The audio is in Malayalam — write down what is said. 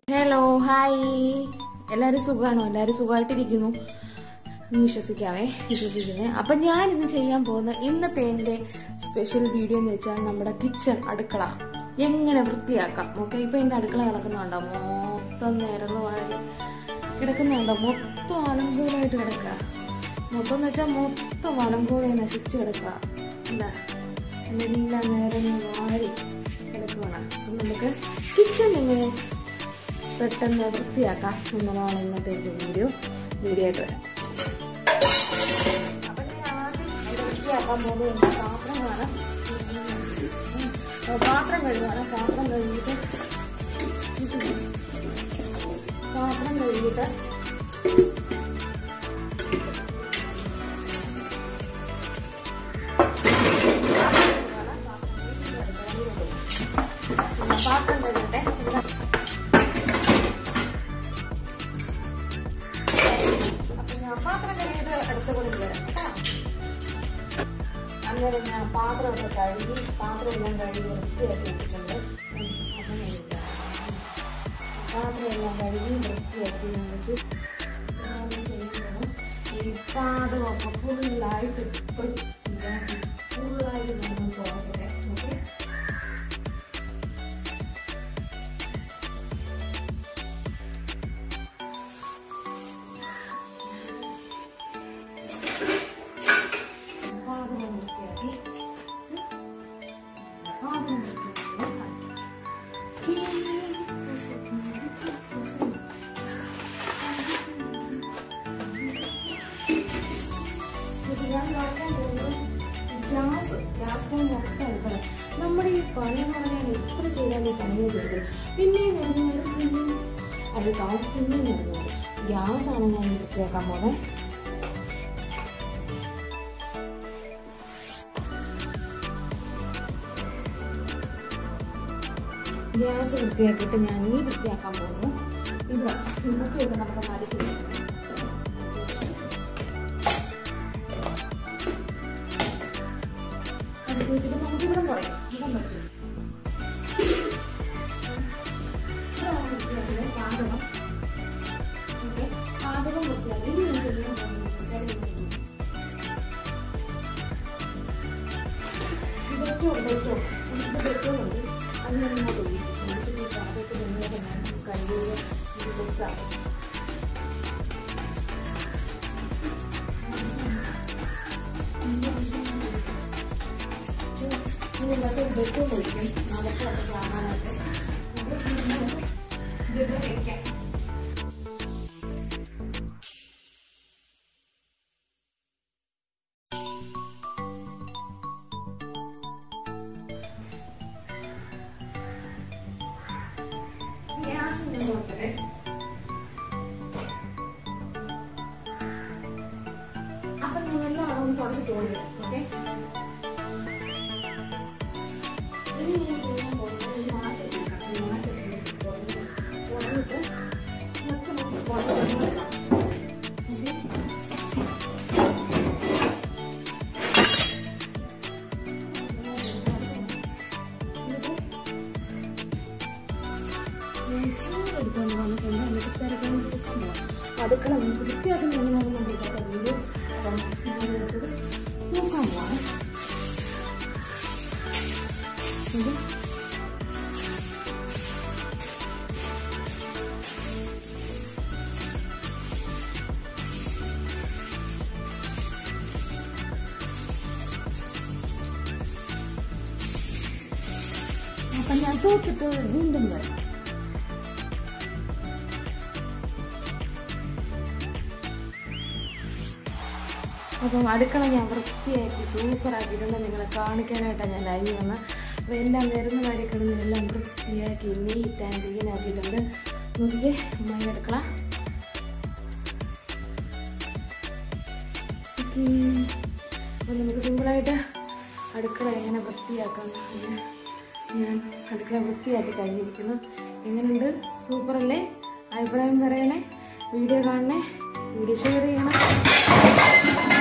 ഹലോ ഹായ് എല്ലാവരും സുഖമാണോ എല്ലാവരും സുഖമായിട്ടിരിക്കുന്നു എന്ന് വിശ്വസിക്കാവേ വിശ്വസിക്കുന്നേ അപ്പൊ ഞാൻ ഇന്ന് ചെയ്യാൻ പോകുന്ന ഇന്നത്തെ എന്റെ സ്പെഷ്യൽ വീഡിയോ എന്ന് വെച്ചാൽ നമ്മുടെ കിച്ചൺ അടുക്കള എങ്ങനെ വൃത്തിയാക്കാം ഓക്കെ ഇപ്പൊ എന്റെ അടുക്കള കിടക്കുന്നുണ്ടോ മൊത്തം നിരന്ന് വാരി കിടക്കുന്നുണ്ടോ മൊത്തം അലങ്കോലമായിട്ട് കിടക്കുക മൊത്തം എന്ന് വെച്ചാൽ മൊത്തം അലങ്കോലം നശിച്ച് കിടക്കുക എന്താ എല്ലാം നിരന്ന് വാരി കിടക്കുകയാണ് അപ്പം നമുക്ക് കിച്ചൺ എങ്ങനെ പെട്ടെന്ന് വൃത്തിയാക്കാം എന്നതാണ് ഇന്നത്തെ ഒരു വീഡിയോ വീഡിയോ ആയിട്ട് വരാം അപ്പം ഞാൻ ആദ്യം ഇവിടെ വൃത്തിയാക്കാൻ പോകുന്നത് എൻ്റെ പാത്രങ്ങളാണ് ഉം, പാത്രം കഴുകുകയാണ് പാത്രം കഴുകിയിട്ട് പാത്രം കഴുകിയിട്ട് പാത്രം കഴുകട്ടെ അപ്പൊ ഞാൻ പാത്രം കഴുകിയിട്ട് അടുത്ത കൂടി വരാം കേട്ടോ അന്നേരം ഞാൻ പാത്രമൊക്കെ കഴുകി പാത്രം എല്ലാം കഴുകി വൃത്തിയാക്കി വെച്ചിട്ടുണ്ട് ഉം, അപ്പം ഞാൻ ഇരിക്കാം. പാത്രം എല്ലാം കഴുകി വൃത്തിയാക്കി ഞാൻ വെച്ചു ഞാൻ ചെയ്യുന്നത് ഈ പാതകമൊക്കെ ഫുള്ളായിട്ട് ഇപ്പം ഫുള്ളായിട്ട് നമ്മൾ പോകട്ടെ ഓക്കെ പാതകം വൃത്തിയാക്കി പാതകം ഗ്യാസ് ഗ്യാസ് ടൈം മൊത്തം എടുക്കണം നമ്മുടെ ഈ പണി എന്ന് പറഞ്ഞാൽ എത്ര ചെയ്താലും ഈ പണിയെ തീർക്കും പിന്നെയും നിറഞ്ഞാലും പിന്നെയും അടുക്കാവും പിന്നെയും നിറഞ്ഞു ഗ്യാസ് ആണ് ഞാൻ വൃത്തിയാക്കാൻ പോകുന്നത് ഗ്യാസ് വൃത്തിയാക്കിയിട്ട് ഞാൻ ഈ വൃത്തിയാക്കാൻ പോകുന്നു ഇവിടെ ഇതൊക്കെയൊക്കെ നമുക്ക് മടുക്കി അടുക്കി വെച്ചിട്ട് നമുക്ക് ഇവിടെ പറയാം ഇവിടെ പറ്റും പാചകം ഓക്കെ പാചകം വൃത്തിയാക്കി ഇനി ഞാൻ ചെയ്യാൻ പോകുന്നത് ഡെറ്റോൾ ഡെറ്റോൾ നമുക്ക് ഡെറ്റോൾ ഉണ്ട് അത് ഞാൻ ഇങ്ങോട്ട് ഒഴിക്കും എന്നിട്ട് ഈ പാത്രത്തിൽ നിന്നൊക്കെ ഞാൻ കഴുകിയത് ഇത് മിക്സാക്കും ഇതിനകത്ത് ഡെറ്റോൾ ഒഴിക്കും നമുക്ക് അത് കാണാനായിട്ട് ഇത് വെക്കാം ഗ്യാസ് ഞാൻ നോക്കട്ടെ അപ്പൊ നിങ്ങൾ എല്ലാം ഒന്ന് കുറച്ച് തോന്നുക ഓക്കെ ഇനി ഞാൻ ചെയ്യാൻ പോകുന്നത് ഈ മാറ്റം എടുക്കാം. ഈ മാറ്റം എടുക്കാം. തുടങ്ങിയിട്ട് നമുക്ക് നമുക്ക് പുറത്ത് നോക്കാം. ഓക്കെ? എന്നിട്ട് എടുത്തോണ്ട് വന്നിട്ടുണ്ട് എന്നിട്ട് തിരക്കാൻ കൊടുക്കുമ്പോൾ അടുക്കള നമുക്ക് വൃത്തിയാക്കുന്ന എങ്ങനെയാണെന്ന് നമുക്ക് അറിയില്ല അപ്പം ഞാനിത് നോക്കാൻ പോവാണ് ഇത് അപ്പം ഞാൻ തോത്തിട്ട് വീണ്ടും വരാം അപ്പം അടുക്കള ഞാൻ വൃത്തിയാക്കി സൂപ്പറാക്കിയിട്ടുണ്ട് നിങ്ങളെ കാണിക്കാനായിട്ടാണ് ഞാൻ ലൈവ് വന്നത് അപ്പോൾ എല്ലാം വരുന്ന വരെ കിടന്ന് എല്ലാം വൃത്തിയാക്കി നീറ്റ് ആൻഡ് ക്ലീൻ ആക്കിയിട്ടുണ്ട് നോക്കിക്കേ അമ്മായി അടുക്കള അപ്പം നമുക്ക് സിമ്പിളായിട്ട് അടുക്കള എങ്ങനെ വൃത്തിയാക്കാം എന്ന് ഞാൻ അടുക്കള വൃത്തിയാക്കി കഴിഞ്ഞിരിക്കുന്നു എങ്ങനെയുണ്ട് സൂപ്പറല്ലേ അഭിപ്രായം പറയണേ വീഡിയോ കാണണേ വീഡിയോ ഷെയർ ചെയ്യണം